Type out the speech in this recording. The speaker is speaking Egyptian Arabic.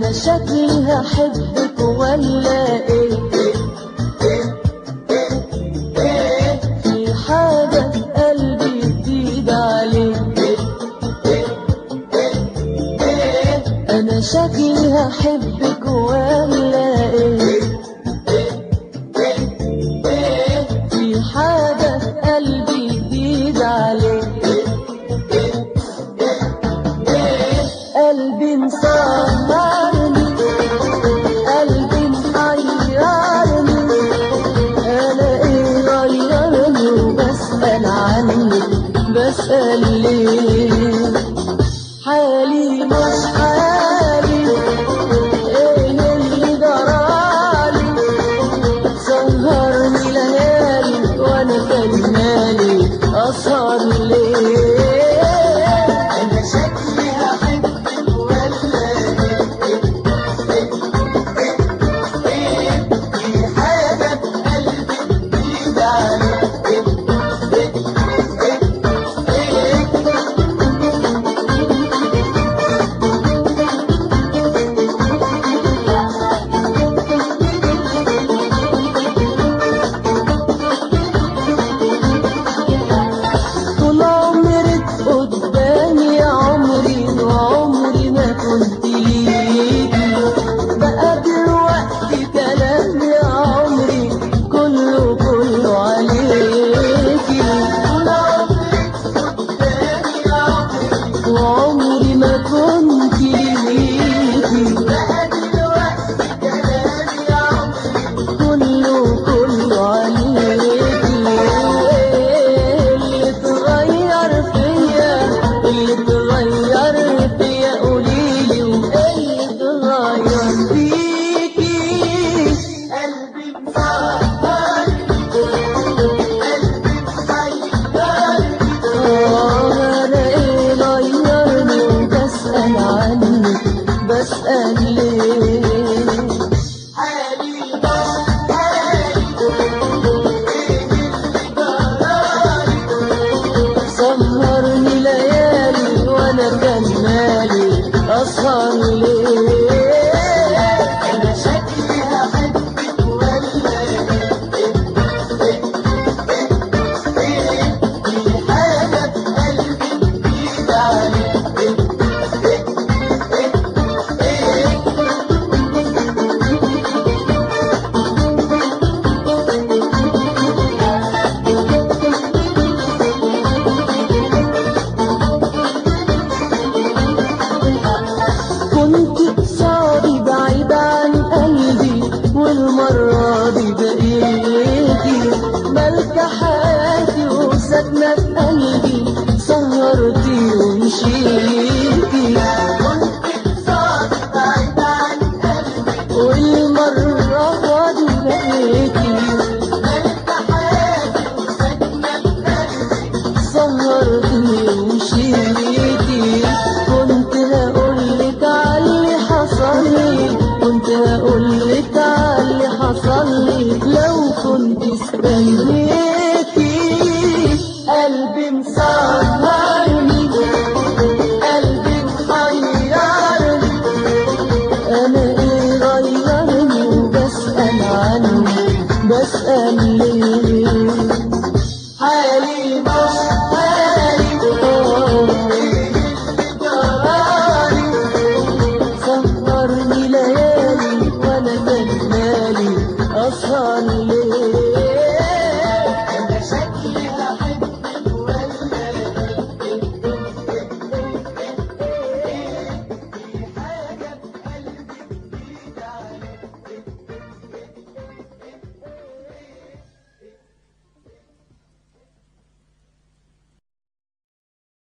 انا شكلي هحبك ولا ايه في حاجة في قلبي جديد عليك انا شكلي هحبك ولا ايه في حاجة في قلبي جديد عليك قلبي مسهرني قلبي محيرني انا ايه غيرني وبسأل عنك بسأل ليه حالي مش حالي ايه اللي جرالي سهرني ليالي وانا كان مالي اسهر ليه انا شكلي هحبك ولا ايه في حاجة في قلبي جديد عليك طول عمرك قدامي يا عمري وعمري ما كنت ليكي بقى دلوقتي كلام يا عمري كله كله عليكي طول عمرك قدامي يا عمري وعمري ما كنت ليكي بقى دلوقتي كلامي يا عمري كله كله عليكي اللي اتغير فيا اللي اتغير فيا قوليلي واللي اتغير فيكي قلبي مسهرني قلبي محيرني انا ايه غيرني وبسأل عنك بسأل ليه حالي مش حالي ايه اللي جرالي سهرني ليالي وانا كان مالي اسهر ليه انا شكلي هحبك ولا ايه في حاجة في قلبي جديد عليك كنت قصادي بعيد عن قلبي والمرة دي بقيتي ملكة حياتي وساكنة في قلبي سهرتي ومشيتي كنت صادق بعيد عن قلبي والمرة دي بقيتي ملك حياتي وسكنة قلبي سهرتي ومشيتي كنت هقولك عاللي حصل لي كنت هقولك عاللي حصل لي لو كنت استنيتي قلبي مسهرني قلبي محيرني انا ايه غيرني وبسأل عني بسأل ليه حالي مش حالي جرالي سهرني ليالي وانا كان مالي اسهر ليه